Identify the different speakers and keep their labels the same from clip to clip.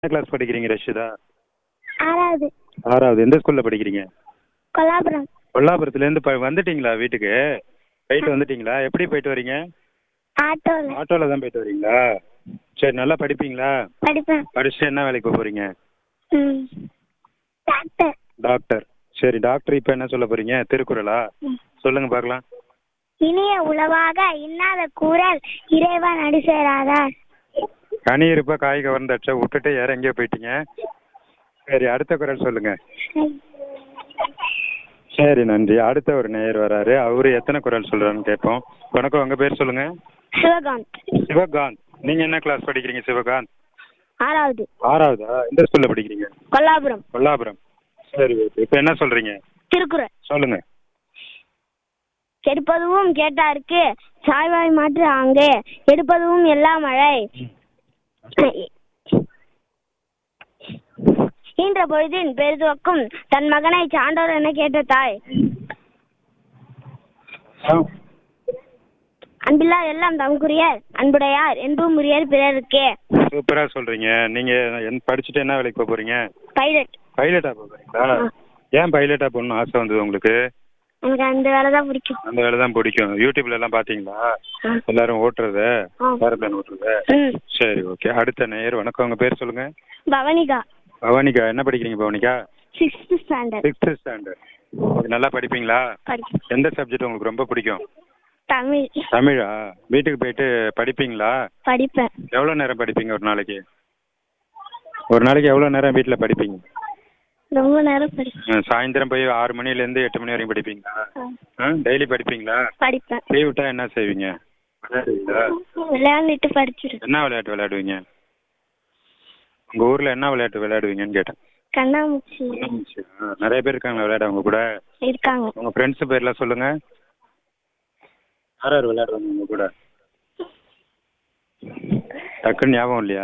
Speaker 1: என்ன கிளாஸ் படிக்கிறீங்க ரஷிதா
Speaker 2: ஆறாவது
Speaker 1: ஆறாவது எந்த ஸ்கூல்ல படிக்கிறீங்க
Speaker 2: கொல்லாபுரம்
Speaker 1: கொல்லாபுரத்துலேருந்து இப்போ வந்துட்டீங்களா வீட்டுக்கு போயிட்டு வந்துட்டீங்களா எப்படி போயிட்டு வரீங்க
Speaker 2: ஆட்டோவில்
Speaker 1: ஆட்டோவில் தான் போயிட்டு வரீங்களா சரி நல்லா படிப்பீங்களா
Speaker 2: படிப்பேன்
Speaker 1: படிச்சுட்டு என்ன வேலைக்கு போக போகிறீங்க
Speaker 2: ம் டாக்டர்
Speaker 1: டாக்டர் சரி டாக்டர் இப்போ என்ன சொல்ல போகிறீங்க திருக்குறளா
Speaker 2: ம்.
Speaker 1: சொல்லுங்க பார்க்கலாம்
Speaker 2: இனிய உளவாக இன்னாத கூறல் இறைவன் அடி சேராதார்
Speaker 1: கனி இருப்ப காய் கவர்ந்தச்ச விட்டுட்டு வேற எங்கேயோ போயிட்டீங்க சரி அடுத்த குரல் சொல்லுங்க சரி நன்றி அடுத்த ஒரு நேயர் வராரு அவரு எத்தனை குரல் சொல்றாருன்னு கேட்போம் வணக்கம் உங்க பேர் சொல்லுங்க
Speaker 2: சிவகாந்த்
Speaker 1: சிவகாந்த் நீங்க என்ன கிளாஸ் படிக்கிறீங்க சிவகாந்த்
Speaker 2: ஆறாவது
Speaker 1: ஆறாவதா எந்த ஸ்கூல்ல படிக்கிறீங்க
Speaker 2: கொல்லாபுரம்
Speaker 1: கொல்லாபுரம் சரி ஓகே இப்போ என்ன சொல்றீங்க
Speaker 2: திருக்குறள்
Speaker 1: சொல்லுங்க
Speaker 2: கெடுப்பதுவும் கேட்டாருக்கு சாய்வாய் மாற்று அங்கே எடுப்பதும் எல்லா மழை ஈன்ற பொழுதின் பெரிதுவக்கும் தன் மகனை சான்றோர் என கேட்ட தாய் அன்பில்லார் எல்லாம் தமக்குரியர் அன்புடையார் என்பும் உரியர் பிறருக்கே
Speaker 1: சூப்பரா சொல்றீங்க நீங்க என் படிச்சுட்டு என்ன வேலைக்கு போக போறீங்க
Speaker 2: பைலட்
Speaker 1: பைலட்டா போக போறீங்களா ஏன் பைலட்டா போகணும்னு ஆசை வந்தது உங்களுக்கு
Speaker 2: எனக்கு அந்த வேலை தான் பிடிக்கும்
Speaker 1: அந்த வேலை தான் பிடிக்கும் யூடியூப்ல எல்லாம் பாத்தீங்களா
Speaker 2: ஆ.
Speaker 1: எல்லாரும் ஓட்டுறத
Speaker 2: ஆ.
Speaker 1: ஏரோப்ளேன் ஓட்டுறத
Speaker 2: ம்
Speaker 1: சரி ஓகே அடுத்த நேயர் வணக்கம் உங்க பேர் சொல்லுங்க
Speaker 2: பவனிகா
Speaker 1: பவானிகா என்ன படிக்கிறீங்க Bhavanika
Speaker 2: sixth standard
Speaker 1: sixth standard நல்லா படிப்பீங்களா
Speaker 2: படிக்கும்
Speaker 1: எந்த சப்ஜெக்ட் உங்களுக்கு ரொம்ப பிடிக்கும்
Speaker 2: தமிழ்
Speaker 1: தமிழா வீட்டுக்கு போயிட்டு படிப்பீங்களா
Speaker 2: படிப்பேன்
Speaker 1: எவ்வளோ நேரம் படிப்பீங்க ஒரு நாளைக்கு ஒரு நாளைக்கு எவ்வளோ நேரம் வீட்டில் படிப்பீங்க
Speaker 2: ரொம்ப நேரம் படிப்பேன்
Speaker 1: ம், சாயந்தரம் போய் ஆறு மணிலேருந்து எட்டு மணி வரைக்கும் படிப்பீங்களா
Speaker 2: ஆ,
Speaker 1: டெய்லி படிப்பீங்களா
Speaker 2: படிப்பேன்
Speaker 1: லீவ் விட்டா என்ன செய்வீங்க விளையாடுவீங்களா
Speaker 2: விளையாண்டுட்டு படிச்சிருக்கேன்
Speaker 1: என்ன விளையாட்டு விளையாடுவீங்க உங்கள் ஊரில் என்ன விளையாட்டு விளையாடுவீங்கன்னு கேட்டேன்
Speaker 2: கண்ணாமூச்சி
Speaker 1: ஆ, நிறைய பேர் இருக்காங்க விளையாட அவங்க கூட
Speaker 2: இருக்காங்க
Speaker 1: உங்கள் ஃப்ரெண்ட்ஸ் பேர்லாம் சொல்லுங்க யார் யார் விளையாடுவாங்க உங்க கூட டக்குன்னு ஞாபகம் இல்லையா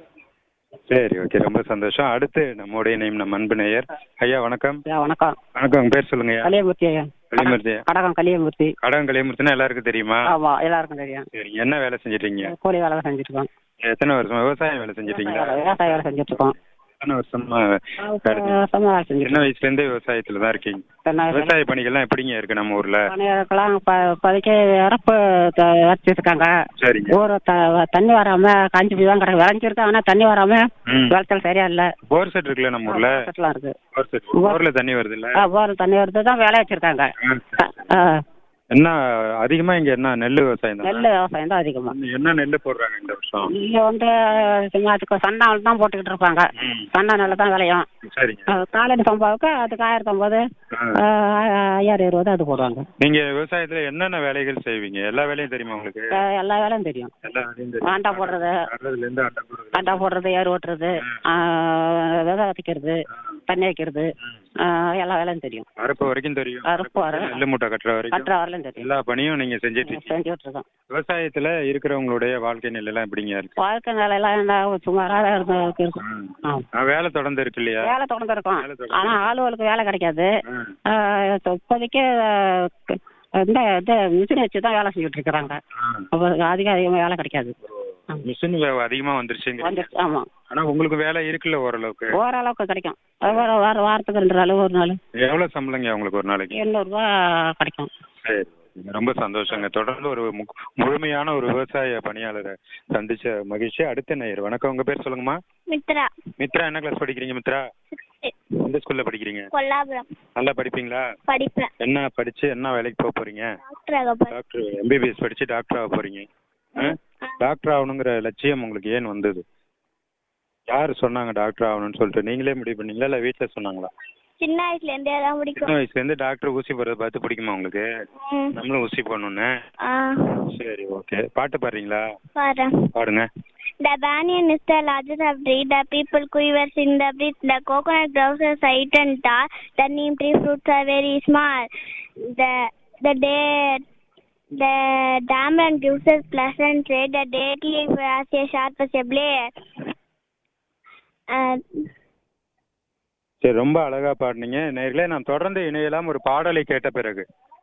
Speaker 1: சரி ஓகே ரொம்ப சந்தோஷம் அடுத்து நம்முடைய நேம் நம்ம அன்பு நேயர் ஐயா வணக்கம்
Speaker 3: ஐயா வணக்கம்
Speaker 1: வணக்கம் உங்க பேர் சொல்லுங்க ஐயா
Speaker 3: கலியமூர்த்தி ஐயா
Speaker 1: கலியமூர்த்தி.
Speaker 3: கடகம் கலியமூர்த்தி
Speaker 1: கடன் கலியமூர்த்தினா எல்லாருக்கும் தெரியுமா
Speaker 3: ஆமா எல்லாருக்கும் தெரியும்
Speaker 1: சரி என்ன வேலை செஞ்சிட்டீங்க
Speaker 3: கூலி வேலை தான் செஞ்சுட்டு இருக்கோம்
Speaker 1: எத்தனை வருஷம் விவசாயம் வேலை செஞ்சிட்டீங்களா
Speaker 3: விவசாய வேலை செஞ்சுட்டு இருக்கோம்
Speaker 1: எத்தனை வருஷமா
Speaker 3: இப்ப வருஷமா வேலை செஞ்சுட்டு
Speaker 1: சின்ன வயசுல இருந்தே விவசாயத்துல தான் இருக்கீங்க
Speaker 3: இருக்கோம்
Speaker 1: விவசாய பணிகள்லாம் எப்படிங்க இருக்கு நம்ம ஊர்ல
Speaker 3: பணியாளர்கள்லாம் இப்ப இப்போதைக்கு இறப்பு வச்சிருக்காங்க
Speaker 1: சரிங்க
Speaker 3: ஊர் த- தண்ணி வராம காஞ்சி போய் தான் கிடக்கு விளைஞ்சிருக்கு ஆனா தண்ணி வராம
Speaker 1: ம்.
Speaker 3: விளைச்சல் சரியா இல்ல
Speaker 1: போர் செட் இருக்குல்ல நம்ம ஊர்ல
Speaker 3: செட்லாம் இருக்கு
Speaker 1: போர் செட் போர்ல தண்ணி வருது இல்ல
Speaker 3: ஆ, போர் தண்ணி வருது தான் வேலை வச்சிருக்காங்க ஆ,
Speaker 1: என்ன அதிகமா இங்க என்ன நெல் விவசாயம் தான்
Speaker 3: நெல் விவசாயம் தான் அதிகமா
Speaker 1: என்ன நெல் போடுறாங்க இந்த வருஷம்
Speaker 3: இங்க வந்து சும்மா அதுக்கு சன்னாவில் தான் போட்டுக்கிட்டு இருப்பாங்க
Speaker 1: ம்.
Speaker 3: சன்னா நெல் தான் விளையும்
Speaker 1: சரிங்க
Speaker 3: காலையில் சம்பாவுக்கு அதுக்கு ஆயிரத்தி ஐம்பது
Speaker 1: ஆ.
Speaker 3: ஐயாயிரம் இருபது அது போடுவாங்க
Speaker 1: நீங்க விவசாயத்துல என்னென்ன வேலைகள் செய்வீங்க எல்லா வேலையும் தெரியுமா உங்களுக்கு
Speaker 3: அஹ் எல்லா வேலையும் தெரியும்
Speaker 1: எல்லா வேலையும் தெரியும்
Speaker 3: ஆண்டா போடுறது
Speaker 1: நடுறதுல இருந்து அட்டை போடுறது
Speaker 3: ஆண்டா போடுறது ஏர் ஓட்டுறது விதை விதைக்கிறது தண்ணி வைக்கிறது ஆஹ் எல்லா வேலையும் தெரியும்
Speaker 1: அறுப்பு வரைக்கும் தெரியும்
Speaker 3: அறுப்பு வர
Speaker 1: நெல் மூட்டை கட்டுற வரைக்கும்
Speaker 3: கட்டுற வரலையும் தெரியும்
Speaker 1: எல்லா பணியும் நீங்க செஞ்சுட்டு இருக்கீங்க
Speaker 3: செஞ்சுட்டு இருக்கோம்
Speaker 1: விவசாயத்துல இருக்கிறவங்களுடைய வாழ்க்கை நிலையெல்லாம் எப்படிங்க இருக்கு
Speaker 3: வாழ்க்கை நிலையெல்லாம் என்ன சுமாராக இருந்து இருக்கும்
Speaker 1: ம்.
Speaker 3: ஆ.
Speaker 1: ஆ, வேலை தொடர்ந்து இருக்கு இல்லையா
Speaker 3: வேலை தொடர்ந்து இருக்கும்
Speaker 1: வேலை தொடர்ந்து.
Speaker 3: ஆனா ஆளுகளுக்கு வேலை கிடைக்காது
Speaker 1: ம்.
Speaker 3: ஆஹ் இப்போதைக்கு ஆஹ் இந்த இந்த மிஷின் வச்சு தான் வேலை செஞ்சுட்டு இருக்கிறாங்க
Speaker 1: ஆ.
Speaker 3: அப்போ அதிக அதிகமாக வேலை கிடைக்காது
Speaker 1: மிஷின் வே- அதிகமா வந்துருச்சுங்க
Speaker 3: வந்துருச்சு ஆமாம்
Speaker 1: ஆனா உங்களுக்கு வேலை இருக்குல்ல ஓரளவுக்கு
Speaker 3: ஓரளவுக்கு கிடைக்கும் அது வார வார வாரத்துக்கு ரெண்டு நாள் ஒரு நாள்
Speaker 1: எவ்வளவு சம்பளங்க உங்களுக்கு ஒரு நாளைக்கு
Speaker 3: எண்ணூறுரூவா கிடைக்கும்
Speaker 1: சரி ரொம்ப சந்தோஷங்க தொடர்ந்து ஒரு மு- முழுமையான ஒரு விவசாய பணியாளரை சந்திச்ச மகிழ்ச்சி அடுத்த நேயர் வணக்கம் உங்க பேர் சொல்லுங்கம்மா
Speaker 2: மித்ரா
Speaker 1: மித்ரா என்ன கிளாஸ் படிக்கிறீங்க மித்ரா எந்த ஸ்கூல்ல படிக்கிறீங்க
Speaker 2: கொல்லாபுரம்
Speaker 1: நல்லா படிப்பீங்களா
Speaker 2: படிப்பேன்
Speaker 1: என்ன படிச்சு என்ன வேலைக்கு போக போறீங்க
Speaker 2: டாக்டர் ஆக போறேன்
Speaker 1: டாக்டர் எம்பிபிஎஸ் படிச்சு டாக்டர் ஆக போறீங்க ஆ? டாக்டர் ஆகணுங்கிற லட்சியம் உங்களுக்கு ஏன் வந்தது யார் சொன்னாங்க டாக்டர் ஆகணும்னு சொல்லிட்டு நீங்களே முடிவு பண்ணீங்களா இல்ல வீட்ல சொன்னாங்களா
Speaker 2: சின்ன வயசுல இருந்தே தான் பிடிக்கும்
Speaker 1: சின்ன வயசுல இருந்து டாக்டர் ஊசி போடுறத பார்த்து பிடிக்குமா உங்களுக்கு
Speaker 2: ம்.
Speaker 1: நம்மளும் ஊசி போடணும்னு
Speaker 2: ஆ
Speaker 1: சரி ஓகே பாட்டு பாடுறீங்களா
Speaker 2: பாரு
Speaker 1: பாடுங்க
Speaker 2: The banyan is the largest of tree. The people quivers in the breeze. The coconut grows are light and tall. The neem tree fruits are very small. The the day the tamarind gives us pleasant shade. The date leaf as a sharp as a blade. Uh,
Speaker 1: சரி ரொம்ப அழகா பாடுனீங்க நேர்களே நான் தொடர்ந்து இணையலாம் ஒரு பாடலை கேட்ட பிறகு